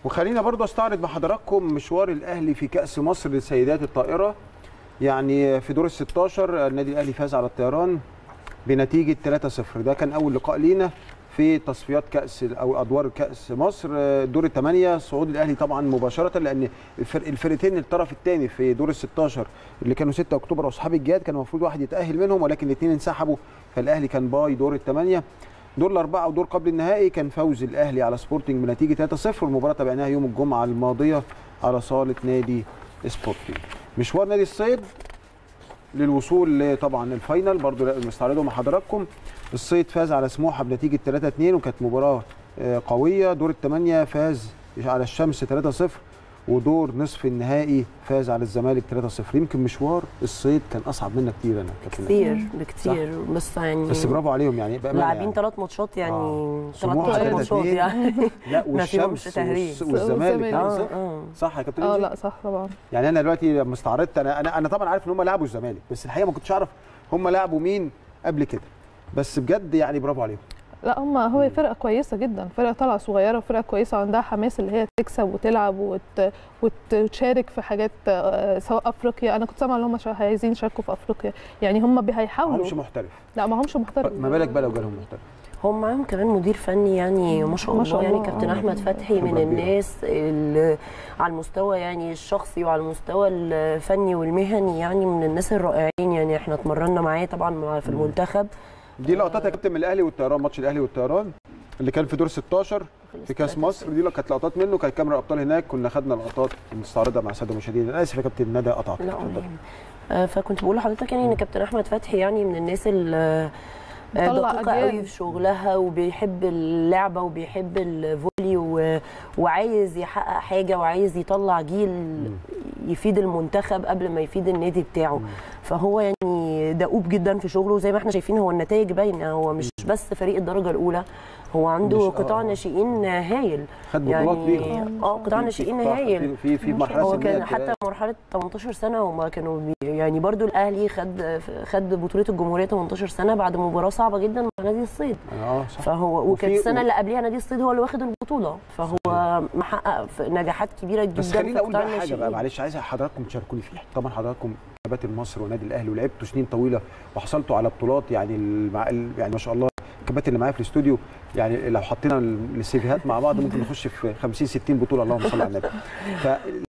وخلينا برضو استعرض مع حضراتكم مشوار الاهلي في كاس مصر لسيدات الطائره يعني في دور ال 16 النادي الاهلي فاز على الطيران بنتيجه 3-0 ده كان اول لقاء لينا في تصفيات كاس او ادوار كاس مصر دور الثمانيه صعود الاهلي طبعا مباشره لان الفرق الفرقتين الطرف الثاني في دور ال 16 اللي كانوا 6 اكتوبر واصحاب الجهاد كان المفروض واحد يتاهل منهم ولكن الاثنين انسحبوا فالاهلي كان باي دور الثمانيه دور الاربعه ودور قبل النهائي كان فوز الاهلي على سبورتنج بنتيجه 3-0 والمباراه تابعناها يوم الجمعه الماضيه على صاله نادي سبورتنج مشوار نادي الصيد للوصول طبعا الفاينل برضو مستعرضه مع حضراتكم الصيد فاز على سموحه بنتيجه 3 2 وكانت مباراه قويه دور الثمانيه فاز على الشمس 3 0 ودور نصف النهائي فاز على الزمالك 3 0 يمكن مشوار الصيد كان اصعب منا كتير انا كابتن كتير بكتير بس يعني بس برافو عليهم يعني لاعبين ثلاث ماتشات يعني ثلاث ماتشات يعني لا والشمس والزمالك آه آه. صح يا كابتن اه لا صح طبعا يعني انا دلوقتي لما استعرضت انا انا انا طبعا عارف ان هم لعبوا الزمالك بس الحقيقه ما كنتش اعرف هم لعبوا مين قبل كده بس بجد يعني برافو عليهم لا هم هو فرقه كويسه جدا فرقه طالعه صغيره وفرقه كويسه وعندها حماس اللي هي تكسب وتلعب وت... وتشارك في حاجات سواء افريقيا انا كنت سامعه ان هم عايزين يشاركوا في افريقيا يعني هم هيحاولوا ما همش محترف لا ما همش محترف ما بالك بقى لو جالهم محترف هم معاهم كمان مدير فني يعني ما شاء الله, ما شاء يعني الله. كابتن احمد فتحي من الناس اللي على المستوى يعني الشخصي وعلى المستوى الفني والمهني يعني من الناس الرائعين يعني احنا اتمرنا معاه طبعا في المنتخب دي لقطات يا كابتن من الاهلي والطيران ماتش الاهلي والطيران اللي كان في دور 16 في كاس مصر دي كانت لقطات منه كانت كاميرا ابطال هناك كنا خدنا لقطات نستعرضها مع الساده المشاهدين انا اسف يا كابتن ندى قطعت لا آه فكنت بقول لحضرتك يعني ان كابتن احمد فتحي يعني من الناس اللي دقيقه قوي في شغلها وبيحب اللعبه وبيحب الفولي و... وعايز يحقق حاجه وعايز يطلع جيل يفيد المنتخب قبل ما يفيد النادي بتاعه فهو يعني دؤوب جدا في شغله زي ما احنا شايفين هو النتائج باينه هو مش بس فريق الدرجه الاولى هو عنده قطاع ناشئين هايل خد بطولات بيهم اه قطاع ناشئين هايل في في مرحله هو كان حتى مرحله 18 سنه هم كانوا بي يعني برضو الاهلي خد خد بطوله الجمهوريه 18 سنه بعد مباراه صعبه جدا مع نادي الصيد اه صح فهو وكانت السنه اللي قبلها نادي الصيد هو اللي واخد البطوله فهو محقق نجاحات كبيره جدا بس خليني اقول بقى حاجه بقى معلش عايز حضراتكم تشاركوني فيها طبعا حضراتكم كباتن مصر ونادي الاهلي ولعبتوا سنين طويله وحصلتوا على بطولات يعني المع... يعني ما شاء الله الكباتن اللي معايا في الاستوديو يعني لو حطينا السيفيهات مع بعض ممكن نخش في 50 60 بطوله اللهم صل على النبي